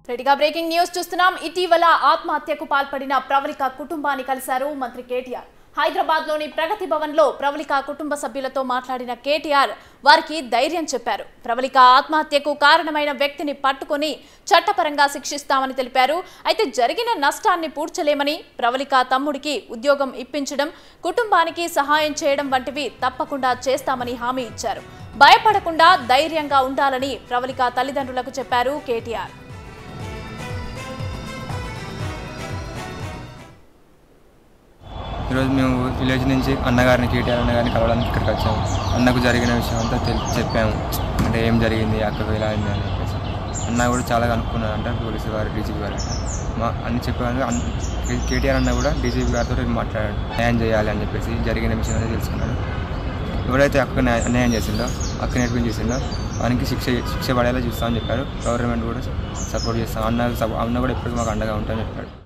రెడీగా breaking news చూస్తున్నాం ఇటీవల ఆత్మహత్యకు పాల్పడిన ప్రవళిక కుటుంబాన్ని కలిశారు మంత్రి కేటీఆర్ హైదరాబాద్ లోని ప్రగతి భవన్ లో ప్రవళిక కుటుంబ సభ్యులతో మాట్లాడిన కేటీఆర్ వారికి ధైర్యం చెప్పారు ప్రవళిక ఆత్మహత్యకు కారణమైన వ్యక్తిని పట్టుకొని చట్టపరంగా శిక్షిస్తామని తెలిపారు అయితే జరిగిన నష్టాన్ని పూడ్చలేమని ప్రవళిక తమ్ముడికి ఉద్యోగం ఇప్పించడం కుటుంబానికి సహాయం చేయడం వంటివి తప్పకుండా చేస్తామని హామీ ఇచ్చారు భయపడకుండా ధైర్యంగా ఉండాలని ప్రవళిక తల్లిదండ్రులకు చెప్పారు కేటీఆర్ ఈరోజు మేము విలేజ్ నుంచి అన్నగారిని కేటీఆర్ అన్నగారిని కలవడానికి ఇక్కడికి వచ్చాము అన్నకు జరిగిన విషయం అంతా తెలి చెప్పాము అంటే ఏం జరిగింది అక్కకు ఇలా అయింది అని చెప్పేసి అన్న కూడా చాలా కనుక్కున్నాడు అంటే పోలీసు గారు డీజీపీ గారు మా అన్ని చెప్పాను కేటీఆర్ అన్న కూడా డీజీపీ గారితో మాట్లాడాడు న్యాయం చేయాలి అని చెప్పేసి జరిగిన విషయం అనేది తెలుసుకున్నాడు ఎవరైతే అక్క న్యాయ- అన్యాయం చేసిండో అక్క నేర్పించి చేసిండో వానికి శిక్ష శిక్ష పడేలా చూస్తామని చెప్పారు గవర్నమెంట్ కూడా సపోర్ట్ చేస్తాం అన్న సపో- అన్న కూడా ఎప్పటికీ మాకు అండగా ఉంటామని చెప్పాడు